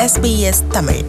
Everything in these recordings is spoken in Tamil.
SBS தமிழ்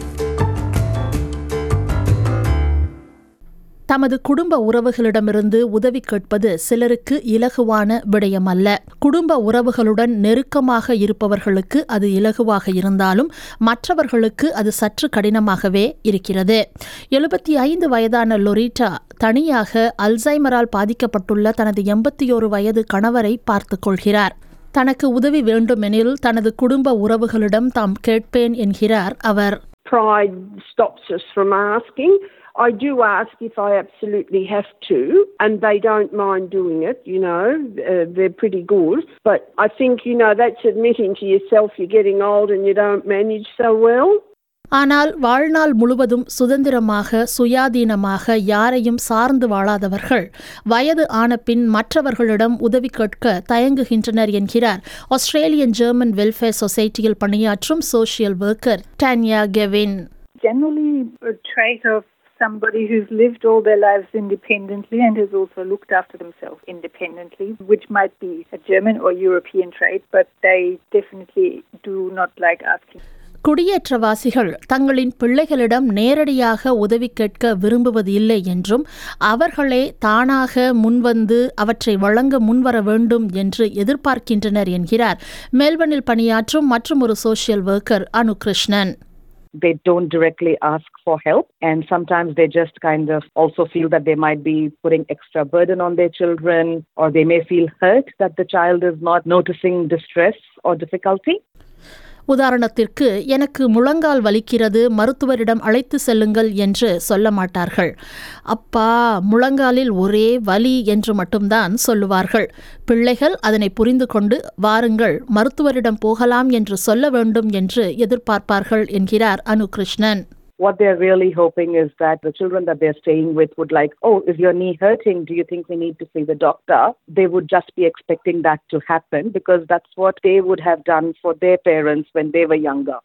தமது குடும்ப உறவுகளிடமிருந்து உதவி கேட்பது சிலருக்கு இலகுவான விடயமல்ல குடும்ப உறவுகளுடன் நெருக்கமாக இருப்பவர்களுக்கு அது இலகுவாக இருந்தாலும் மற்றவர்களுக்கு அது சற்று கடினமாகவே இருக்கிறது எழுபத்தி ஐந்து வயதான லொரீட்டா தனியாக அல்சைமரால் பாதிக்கப்பட்டுள்ள தனது எண்பத்தியோரு வயது கணவரை பார்த்துக் கொள்கிறார் தனக்கு உதவி வேண்டுமெனில் தனது குடும்ப உறவுகளிடம் தாம் கேட்பேன் என்கிறார் அவர் pride stops us from asking. I do ask if I absolutely have to, and they don't mind doing it, you know, uh, they're pretty good. But I think, you know, that's admitting to yourself you're getting old and you don't manage so well. ஆனால் வாழ்நாள் முழுவதும் சுதந்திரமாக சுயாதீனமாக யாரையும் சார்ந்து வாழாதவர்கள் வயது ஆனபின் மற்றவர்களிடம் உதவி கேட்க தயங்குகின்றனர் என்கிறார் ஆஸ்திரேலியன் ஜெர்மன் வெல்ஃபேர் சொசைட்டியில் பணியாற்றும் social worker Tanya Kevin generally a trait of somebody who's lived all their lives independently and has also looked after themselves independently, which might be a German or European trait, but they definitely do not like asking. குடியேற்றவாசிகள் தங்களின் பிள்ளைகளிடம் நேரடியாக உதவி கேட்க விரும்புவது இல்லை என்றும் அவர்களே தானாக முன்வந்து அவற்றை வழங்க முன்வர வேண்டும் என்று எதிர்பார்க்கின்றனர் என்கிறார் மெல்பர்னில் பணியாற்றும் மற்றும் ஒரு social worker Anukrishnan they don't directly ask for help and sometimes they just kind of also feel that they might be putting extra burden on their children or they may feel hurt that the child is not noticing distress or difficulty உதாரணத்திற்கு எனக்கு முழங்கால் வலிக்கிறது மருத்துவரிடம் அழைத்து செல்லுங்கள் என்று சொல்ல மாட்டார்கள் அப்பா முழங்காலில் ஒரே வலி என்று மட்டும்தான் சொல்லுவார்கள் பிள்ளைகள் அதனை புரிந்து கொண்டு வாருங்கள் மருத்துவரிடம் போகலாம் என்று சொல்ல வேண்டும் என்று எதிர்பார்ப்பார்கள் என்கிறார் அனுகிருஷ்ணன் what they're really hoping is that the children that they're staying with would like, oh, is your knee hurting? Do you think we need to see the doctor? They would just be expecting that to happen because that's what they would have done for their parents when they were younger.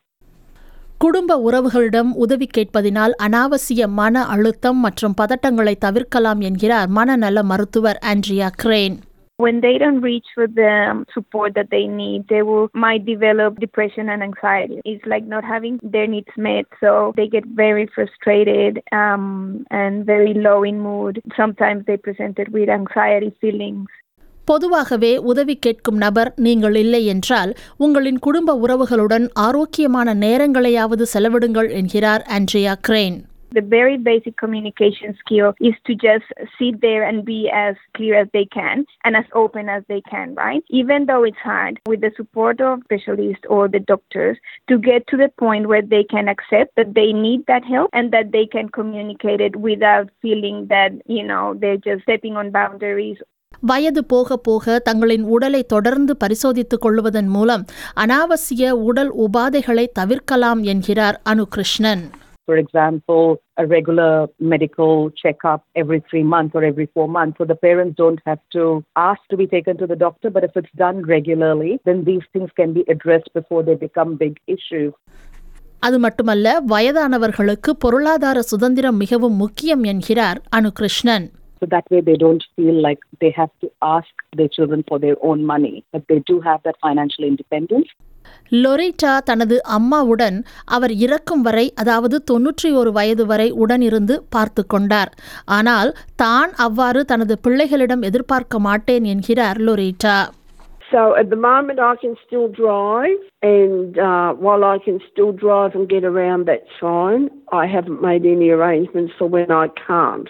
குடும்ப உறவுகளிடம் உதவி கேட்பதினால் அனாவசிய மன அழுத்தம் மற்றும் பதட்டங்களை தவிர்க்கலாம் என்கிறார் மனநல மருத்துவர் Andrea Crane when they don't reach for the support that they need, they will might develop depression and anxiety. It's like not having their needs met, so they get very frustrated um, and very low in mood. Sometimes they presented with anxiety feelings. பொதுவாகவே உதவி கேட்கும் நபர் நீங்கள் இல்லை என்றால் உங்களின் குடும்ப உறவுகளுடன் ஆரோக்கியமான நேரங்களையாவது செலவிடுங்கள் என்கிறார் Andrea Crane The very basic communication skill is to just sit there and be as clear as they can and as open as they can, right? Even though it's hard, with the support of specialists or the doctors, to get to the point where they can accept that they need that help and that they can communicate it without feeling that, you know, they're just stepping on boundaries வயது போக போக தங்களின் உடலை தொடர்ந்து பரிசோதித்துக் கொள்வதன் மூலம் அனாவசிய உடல் உபாதைகளை தவிர்க்கலாம் என்கிறார் அனுகிருஷ்ணன் For example, a regular medical checkup every three months or every four months. So the parents don't have to ask to be taken to the doctor, but if it's done regularly, then these things can be addressed before they become big issues. அது மட்டுமல்ல வயதானவர்களுக்கு பொருளாதார சுதந்திரம் மிகவும் முக்கியம் என்கிறார் அனுகிருஷ்ணன் So that way they don't feel like they have to ask their children for their own money, but they do have that financial independence. லொரேட்டா தனது அம்மாவுடன் அவர் இறக்கும் வரை அதாவது தொன்னூற்றி ஒரு வயது வரை உடனிருந்து பார்த்து கொண்டார் ஆனால் தான் அவ்வாறு தனது பிள்ளைகளிடம் எதிர்பார்க்க மாட்டேன் என்கிறார் Loretta So at the moment, I can still drive, and uh, while I can still drive and get around, that's fine. I haven't made any arrangements for when I can't.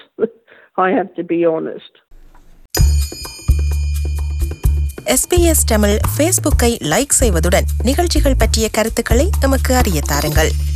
I have to be honest. SBS Tamil ஃபேஸ்புக்கை லைக் செய்வதுடன் நிகழ்ச்சிகள் பற்றிய கருத்துக்களை எமக்கு அறிய தாருங்கள்